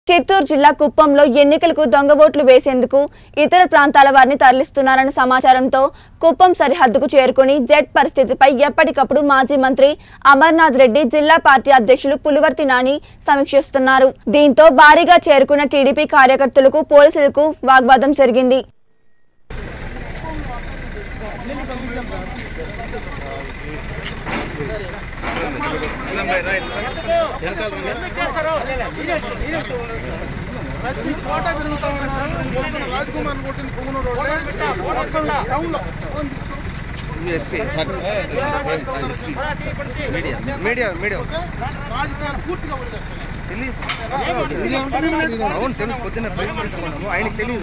చిత్తూరు జిల్లా కుప్పంలో ఎన్నికలకు దొంగ ఓట్లు వేసేందుకు ఇతర ప్రాంతాల వారిని తరలిస్తున్నారన్న సమాచారంతో కుప్పం సరిహద్దుకు చేరుకుని జెడ్ పరిస్థితిపై ఎప్పటికప్పుడు మాజీ మంత్రి అమర్నాథ్ రెడ్డి జిల్లా పార్టీ అధ్యక్షులు పులివర్తి నాని సమీక్షిస్తున్నారు దీంతో భారీగా చేరుకున్న టీడీపీ కార్యకర్తలకు పోలీసులకు వాగ్వాదం జరిగింది ప్రతి చోట తిరుగుతా ఉన్నారు మొత్తం రాజ్ కుమార్ కొట్టింది పొంగునూరు రోడ్డే మొత్తం టౌన్ లో ఫోన్ మీడియా మీడియా రాజకీయాలు పూర్తిగా వదిలేస్తున్నారు అవును తెలుసు పొద్దున్న ప్రెస్ తీసుకున్నాము ఆయనకి తెలియదు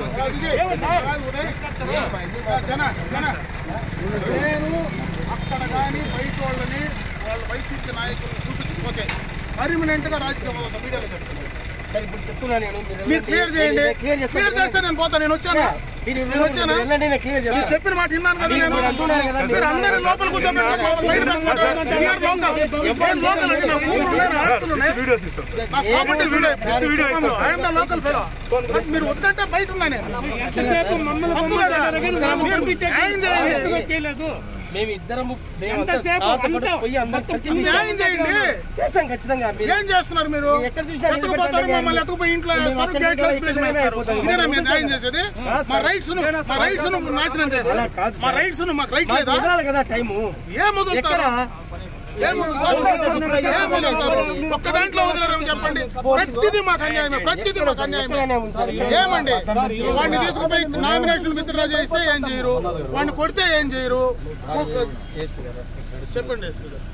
జన జన నేను అక్కడ కానీ బయట వాళ్ళని వాళ్ళ వైసీపీ నాయకులను చూపించకపోతే పర్మనెంట్ గా రాజకీయం వదులుతా మీడియాలో చెప్తున్నాను మీరు క్లియర్ చేయండి క్లియర్ చేస్తే నేను పోతా నేను వచ్చానా నేను వచ్చానా మీరు చెప్పిన మాట విన్నాను కదా నేను మీరు అందరి లోపల కూర్చోబెట్టి లోపల బయట పెట్టమంటారు Here local. నేను లోకల్ అండి నా భూములు ఉన్నాయి నా ఆస్తులు ఉన్నాయి నా ప్రాపర్టీస్ ఉన్నాయి కుప్పంలో. I am the local fellow. But మీరు వద్దంటే బయట ఉన్నా నేను తప్పు కదా మీరు న్యాయం చేయండి మేము ఇద్దరము ఎంతసేపు? అంతా పోయి అందరం కలిసి న్యాయం చేయండి చేస్తాం ఖచ్చితంగా మీరు ఏం చేస్తున్నారు మీరు ఎక్కడ చూసినా ఎత్తుకుపోతారు మమ్మల్ని ఎత్తుకుపోయి ఇంట్లో వేస్తారు గేట్ లో స్పేస్ వేస్తారు ఇదేనా మీరు న్యాయం చేసేది మా రైట్స్ మా రైట్స్ నాశనం చేస్తారు మా రైట్స్ మాకు రైట్ మాకు లేదా కుదరాలి కదా టైము ఏం ఎక్కడ వదులుతారు ఏం వదులుతారు ఏం వదులుతారు ఒక్క దాంట్లో వదిలేరు చెప్పండి ప్రతిదీ మాకు అన్యాయమే ప్రతిదీ మాకు అన్యాయమే ఏమండి వాడిని తీసుకుపోయి నామినేషన్ విత్డ్రా చేస్తే ఏం చేయరు వాడిని కొడితే ఏం చేయరు ఒక- చెప్పండి ఎస్పీ గారు.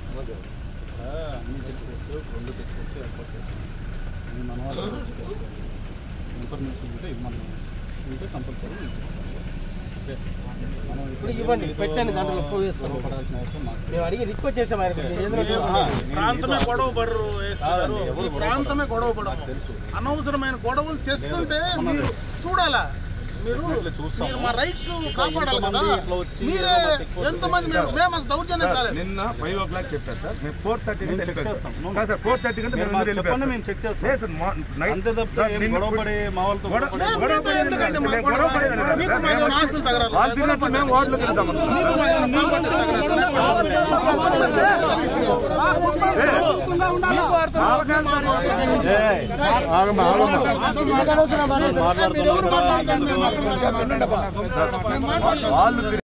ఇప్పుడు ఇవ్వండి పెట్టండి దాంట్లో పోయి వేస్తాం మేము అడిగి రిక్వెస్ట్ చేసాం ఆయన ఏదో ప్రాంతమే గొడవ పడరు వేస్తున్నారు ఈ ప్రాంతమే గొడవ పడరు అనవసరమైన గొడవలు తెస్తుంటే మీరు చూడాలా మీరు మీరు మా రైట్స్ కాపాడాలి కదా మీరే ఎంతమంది మేము మేము అసలు దౌర్జన్యం రాలేదు నిన్న ఫైవ్ ఓ క్లాక్ చెప్పారు సార్ మేము ఫోర్ థర్టీ కంటే వెళ్ళిపోయాం సార్. కాదు సార్ ఫోర్ థర్టీ కంటే మేము ముందు వెళ్ళిపోయాం మేము చెక్ చేస్తాం లేదు సార్ మా- నైట్ అంతే తప్ప సార్, ఏం నిన్న గొడవ ఇప్పుడు- పడి మా వాళ్ళతో గొడవ- గొడవ మేము గొడవ మీతో పడేది ఎందుకండి లేదు. మా మేము గొడవ? గొడవ పడేది లేదు. మీకు మా ఏమైనా ఆస్తులు తగరాలు వాళ్ళు తిరిగినప్పుడు మేము వార్డులోకి వెళ్తాం మీకు మా ఏమైనా ప్రాపర్టీస్ తగరాలు మీకు వార్తలు మీరు ఎవరు మాట్లాడతారు మేము మాట్లాడతాం. మేము మాట్లాడతాం వాళ్ళు